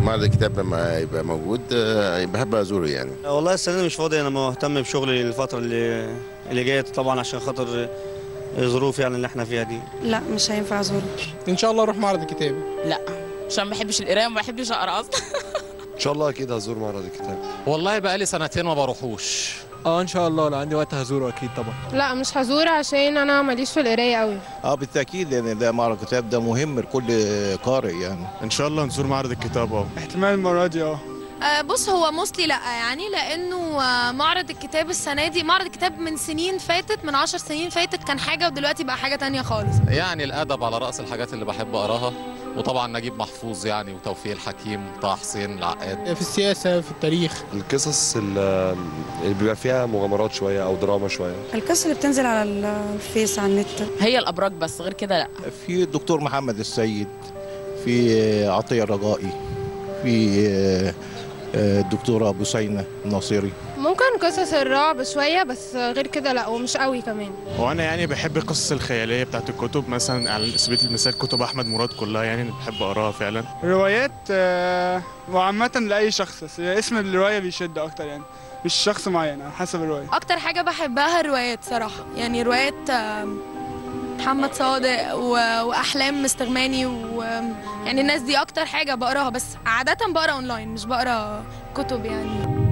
معرض الكتاب لما يبقى موجود آه، بحب ازوره يعني والله السنه دي مش فاضي انا مهتم بشغلي الفتره اللي اللي جايه طبعا عشان خاطر الظروف يعني اللي احنا فيها دي لا مش هينفع ازوره ان شاء الله اروح معرض الكتاب لا عشان ما بحبش القرايه وما بحبش اقرا اصلا ان شاء الله اكيد هزور معرض الكتاب والله بقى لي سنتين ما بروحوش اه ان شاء الله لو عندي وقت هزوره اكيد طبعا لا مش هزور عشان انا ماليش في القرايه قوي اه بالتاكيد لان ده معرض الكتاب ده مهم لكل قارئ يعني ان شاء الله نزور معرض الكتاب اه احتمال المره دي اه آه، بص هو موستلي لا يعني لانه آه، معرض الكتاب السنه دي معرض الكتاب من سنين فاتت من عشر سنين فاتت كان حاجه ودلوقتي بقى حاجه تانية خالص يعني الادب على راس الحاجات اللي بحب اقراها وطبعا نجيب محفوظ يعني وتوفيق الحكيم طه حسين العقاد في السياسه في التاريخ القصص اللي بيبقى فيها مغامرات شويه او دراما شويه القصه اللي بتنزل على الفيس على النت هي الابراج بس غير كده لا في الدكتور محمد السيد في عطيه الرجائي في آه، آه، الدكتوره بوسينه الناصري ممكن قصص الرعب شويه بس غير كده لا ومش قوي كمان وانا يعني بحب القصص الخياليه بتاعت الكتب مثلا على سبيل المثال كتب احمد مراد كلها يعني بحب اقراها فعلا روايات وعامه لاي شخص بس اسم الروايه بيشد اكتر يعني مش شخص معين على حسب الروايه اكتر حاجه بحبها الروايات صراحه يعني روايات آه، محمد صادق و- واحلام مستغماني ويعني الناس دي اكتر حاجه بقراها بس عاده بقرا اونلاين مش بقرا كتب يعني